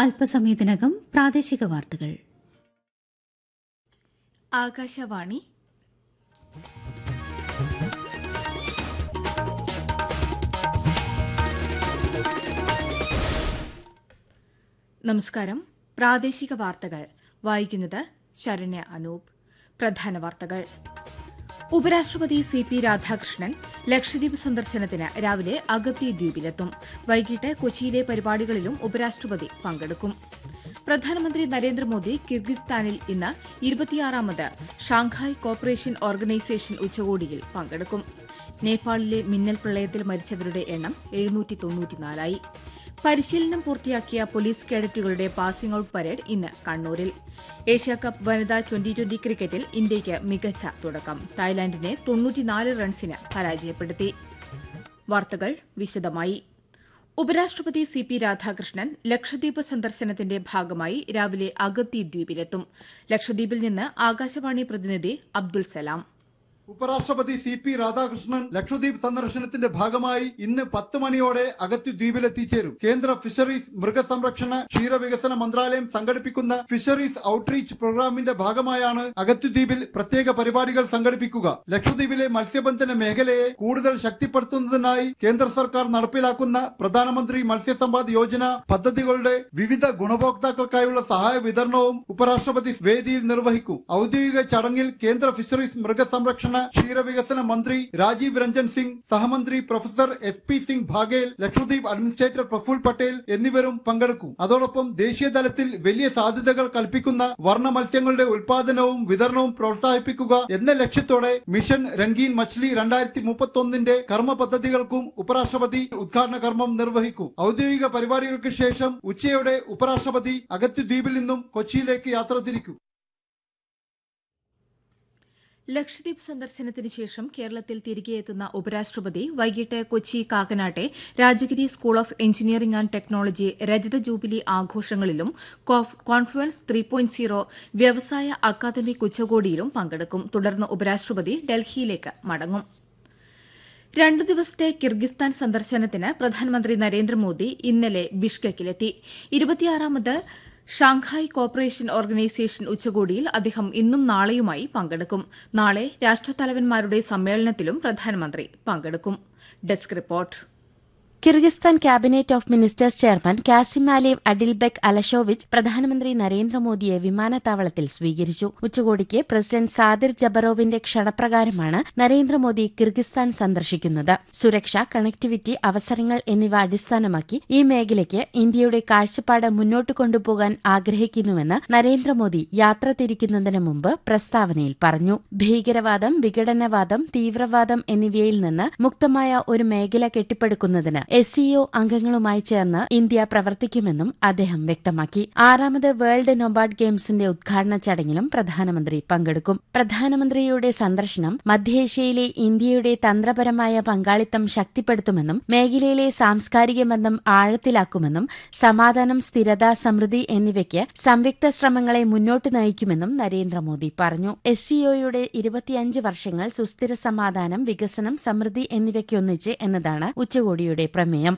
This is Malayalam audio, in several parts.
അല്പസമയത്തിനകം പ്രാദേശിക വാർത്തകൾ ആകാശവാണി നമസ്കാരം പ്രാദേശിക വാർത്തകൾ വായിക്കുന്നത് ശരണ്യ അനൂപ് പ്രധാന വാർത്തകൾ ഉപരാഷ്ട്രപതി സി പി രാധാകൃഷ്ണൻ ലക്ഷദ്വീപ് സന്ദർശനത്തിന് രാവിലെ അഗത്തി ദ്വീപിലെത്തും വൈകിട്ട് കൊച്ചിയിലെ പരിപാടികളിലും ഉപരാഷ്ട്രപതി പങ്കെടുക്കും പ്രധാനമന്ത്രി നരേന്ദ്രമോദി കിർഗിസ്ഥാനിൽ ഇന്ന് ഇരുപത്തിയാറാമത് ഷാങ്ഹായ് കോപ്പറേഷൻ ഓർഗനൈസേഷൻ ഉച്ചകോടിയിൽ പങ്കെടുക്കും നേപ്പാളിലെ മിന്നൽ പ്രളയത്തിൽ മരിച്ചവരുടെ എണ്ണം എഴുന്നൂറ്റി തൊണ്ണൂറ്റിനാലായി പരിശീലനം പൂർത്തിയാക്കിയ പോലീസ് കേഡറ്റുകളുടെ പാസിംഗ് ഔട്ട് പരേഡ് ഇന്ന് കണ്ണൂരിൽ ഏഷ്യാകപ്പ് വനിതാ ട്വന്റി ട്വന്റി ക്രിക്കറ്റിൽ ഇന്ത്യയ്ക്ക് മികച്ച തുടക്കം തായ്ലാന്റിനെ തൊണ്ണൂറ്റിനാല് റൺസിന് പരാജയപ്പെടുത്തി വാർത്തകൾ വിശദമായി ഉപരാഷ്ട്രപതി സി പി രാധാകൃഷ്ണൻ ലക്ഷദ്വീപ് സന്ദർശനത്തിന്റെ ഭാഗമായി രാവിലെ അഗത്തി ദ്വീപിലെത്തും ലക്ഷദ്വീപിൽ നിന്ന് ആകാശവാണി പ്രതിനിധി അബ്ദുൽ സലാം ഉപരാഷ്ട്രപതി സി പി രാധാകൃഷ്ണൻ ലക്ഷദ്വീപ് സന്ദർശനത്തിന്റെ ഭാഗമായി ഇന്ന് പത്ത് മണിയോടെ അഗത്തി ദ്വീപിലെത്തിച്ചേരും കേന്ദ്ര ഫിഷറീസ് മൃഗസംരക്ഷണ ക്ഷീരവികസന മന്ത്രാലയം സംഘടിപ്പിക്കുന്ന ഫിഷറീസ് ഔട്ട്റീച്ച് പ്രോഗ്രാമിന്റെ ഭാഗമായാണ് അഗത്തി ദ്വീപിൽ പ്രത്യേക പരിപാടികൾ സംഘടിപ്പിക്കുക ലക്ഷദ്വീപിലെ മത്സ്യബന്ധന മേഖലയെ കൂടുതൽ ശക്തിപ്പെടുത്തുന്നതിനായി കേന്ദ്ര സർക്കാർ നടപ്പിലാക്കുന്ന പ്രധാനമന്ത്രി മത്സ്യസമ്പാദ് യോജന പദ്ധതികളുടെ വിവിധ ഗുണഭോക്താക്കൾക്കായുള്ള സഹായ വിതരണവും ഉപരാഷ്ട്രപതി വേദിയിൽ നിർവഹിക്കും ഔദ്യോഗിക ചടങ്ങിൽ കേന്ദ്ര ഫിഷറീസ് മൃഗസംരക്ഷണ ക്ഷീരവികസന മന്ത്രി രാജീവ് രഞ്ജൻ സിംഗ് സഹമന്ത്രി professor S P Singh Baghel Lakshadweep administrator Praful Patel എന്നിവരും പങ്കെടുക്കും അതോടൊപ്പം ദേശീയ തലത്തിൽ വലിയ സാധ്യതകൾ കൽപ്പിക്കുന്ന വർണ്ണ മത്സ്യങ്ങളുടെ ഉൽപാദനവും വിതരണവും പ്രോത്സാഹിപ്പിക്കുക എന്ന ലക്ഷ്യത്തോടെ മിഷൻ രംഗീൻ മച്ച്ലി രണ്ടായിരത്തി മുപ്പത്തൊന്നിന്റെ കർമ്മ പദ്ധതികൾക്കും ഉപരാഷ്ട്രപതി ഉദ്ഘാടന കർമ്മം നിർവഹിക്കും ഔദ്യോഗിക പരിപാടികൾക്ക് ശേഷം ഉച്ചയോടെ ഉപരാഷ്ട്രപതി അഗത്തി ദ്വീപിൽ നിന്നും കൊച്ചിയിലേക്ക് യാത്ര തിരിക്കും ലക്ഷദ്വീപ് സന്ദർശനത്തിന് ശേഷം കേരളത്തിൽ തിരികെ എത്തുന്ന ഉപരാഷ്ട്രപതി വൈകിട്ട് കൊച്ചി കാക്കനാട്ടെ Rajagiri school of engineering and technology രജത ജൂബിലി ആഘോഷങ്ങളിലും കോൺഫ്ലുവൻസ് ത്രീ പോയിന്റ് സീറോ വ്യവസായ അക്കാദമിക് ഉച്ചകോടിയിലും പങ്കെടുക്കും തുടർന്ന് ഉപരാഷ്ട്രപതി ഡൽഹിയിലേക്ക് മടങ്ങും രണ്ടു ദിവസത്തെ കിർഗിസ്ഥാൻ സന്ദർശനത്തിന് പ്രധാനമന്ത്രി നരേന്ദ്രമോദി ഇന്നലെ ബിഷ്കെക്കിലെത്തി ഇരുപത്തിയാറാമത് ഷാങ്ഹായ് കോപ്പറേഷൻ ഓർഗനൈസേഷൻ ഉച്ചകോടിയിൽ അദ്ദേഹം ഇന്നും നാളെയുമായി പങ്കെടുക്കും നാളെ രാഷ്ട്രത്തലവന്മാരുടെ സമ്മേളനത്തിലും പ്രധാനമന്ത്രി പങ്കെടുക്കും desk report Kyrgyzstan cabinet of ministers chairman Kasymaliev Adylbek Alashovich പ്രധാനമന്ത്രി നരേന്ദ്രമോദിയെ വിമാനത്താവളത്തിൽ സ്വീകരിച്ചു ഉച്ചകോടിക്ക് പ്രസിഡന്റ് സാദിർ ജബറോവിന്റെ ക്ഷണപ്രകാരമാണ് നരേന്ദ്രമോദി കിർഗിസ്ഥാൻ സന്ദർശിക്കുന്നത് സുരക്ഷ കണക്ടിവിറ്റി അവസരങ്ങൾ എന്നിവ അടിസ്ഥാനമാക്കി ഈ മേഖലയ്ക്ക് ഇന്ത്യയുടെ കാഴ്ചപ്പാട് മുന്നോട്ട് കൊണ്ടുപോകാൻ ആഗ്രഹിക്കുന്നുവെന്ന് നരേന്ദ്രമോദി യാത്ര തിരിക്കുന്നതിന് മുമ്പ് പ്രസ്താവനയിൽ പറഞ്ഞു ഭീകരവാദം വിഘടനവാദം തീവ്രവാദം എന്നിവയിൽ നിന്ന് മുക്തമായ ഒരു മേഖല കെട്ടിപ്പടുക്കുന്നതിന് എസ് സിഒ അംഗങ്ങളുമായി ചേർന്ന് ഇന്ത്യ പ്രവർത്തിക്കുമെന്നും അദ്ദേഹം വ്യക്തമാക്കി ആറാമത് വേൾഡ് നൊബാർഡ് ഗെയിംസിന്റെ ഉദ്ഘാടന ചടങ്ങിലും പ്രധാനമന്ത്രി പങ്കെടുക്കും പ്രധാനമന്ത്രിയുടെ സന്ദർശനം മധ്യേഷ്യയിലെ ഇന്ത്യയുടെ തന്ത്രപരമായ പങ്കാളിത്തം ശക്തിപ്പെടുത്തുമെന്നും മേഖലയിലെ സാംസ്കാരിക ബന്ധം ആഴത്തിലാക്കുമെന്നും സമാധാനം സ്ഥിരത സമൃദ്ധി എന്നിവയ്ക്ക് സംയുക്ത ശ്രമങ്ങളെ മുന്നോട്ട് നയിക്കുമെന്നും നരേന്ദ്രമോദി പറഞ്ഞു എസ് സിഒയുടെ ഇരുപത്തിയഞ്ച് വർഷങ്ങൾ സുസ്ഥിര സമാധാനം വികസനം സമൃദ്ധി എന്നിവയ്ക്കൊന്നിച്ച് എന്നതാണ് ഉച്ചകോടിയുടെ പ്രമേയം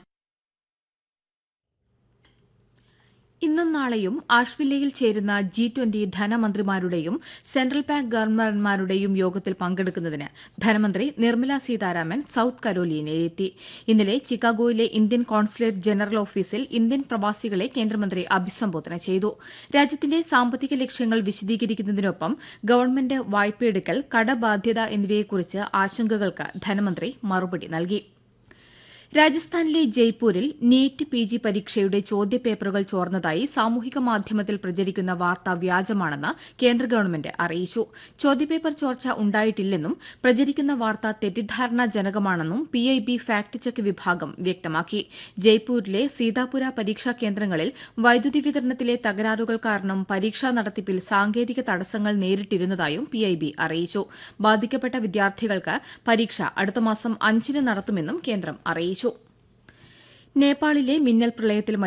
ഇന്നും നാളെയും ആഷ്വില്ലയിൽ ചേരുന്ന ജി ട്വന്റി ധനമന്ത്രിമാരുടെയും സെൻട്രൽ ബാങ്ക് ഗവർണർമാരുടെയും യോഗത്തിൽ പങ്കെടുക്കുന്നതിന് ധനമന്ത്രി നിർമ്മല സീതാരാമൻ സൌത്ത് കരോലിനയിലെത്തി ഇന്നലെ ചിക്കാഗോയിലെ ഇന്ത്യൻ കോൺസുലേറ്റ് ജനറൽ ഓഫീസിൽ ഇന്ത്യൻ പ്രവാസികളെ കേന്ദ്രമന്ത്രി അഭിസംബോധന ചെയ്തു രാജ്യത്തിന്റെ സാമ്പത്തിക ലക്ഷ്യങ്ങൾ വിശദീകരിക്കുന്നതിനൊപ്പം ഗവൺമെന്റ് വായ്പയെടുക്കൽ കടബാധ്യത എന്നിവയെക്കുറിച്ച് ആശങ്കകൾക്ക് ധനമന്ത്രി മറുപടി നൽകി രാജസ്ഥാനിലെ ജയ്പൂരിൽ നീറ്റ് പി ജി പരീക്ഷയുടെ ചോദ്യപേപ്പറുകൾ ചോർന്നതായി സാമൂഹിക മാധ്യമത്തിൽ പ്രചരിക്കുന്ന വാർത്ത വ്യാജമാണെന്ന് കേന്ദ്ര ഗവൺമെന്റ് അറിയിച്ചു ചോദ്യപേപ്പർ ചോർച്ച ഉണ്ടായിട്ടില്ലെന്നും പ്രചരിക്കുന്ന വാർത്ത തെറ്റിദ്ധാരണാജനകമാണെന്നും P I B fact check വിഭാഗം വ്യക്തമാക്കി ജയ്പൂരിലെ സീതാപുര പരീക്ഷാ കേന്ദ്രങ്ങളിൽ വൈദ്യുതി വിതരണത്തിലെ തകരാറുകൾ കാരണം പരീക്ഷാ നടത്തിപ്പിൽ സാങ്കേതിക തടസ്സങ്ങൾ നേരിട്ടിരുന്നതായും പി ഐ ബി അറിയിച്ചു ബാധിക്കപ്പെട്ട വിദ്യാർത്ഥികൾക്ക് പരീക്ഷ അടുത്ത മാസം അഞ്ചിന് നടത്തുമെന്നും കേന്ദ്രം അറിയിച്ചു നേപ്പാളിലെ മിന്നൽ പ്രളയത്തിൽ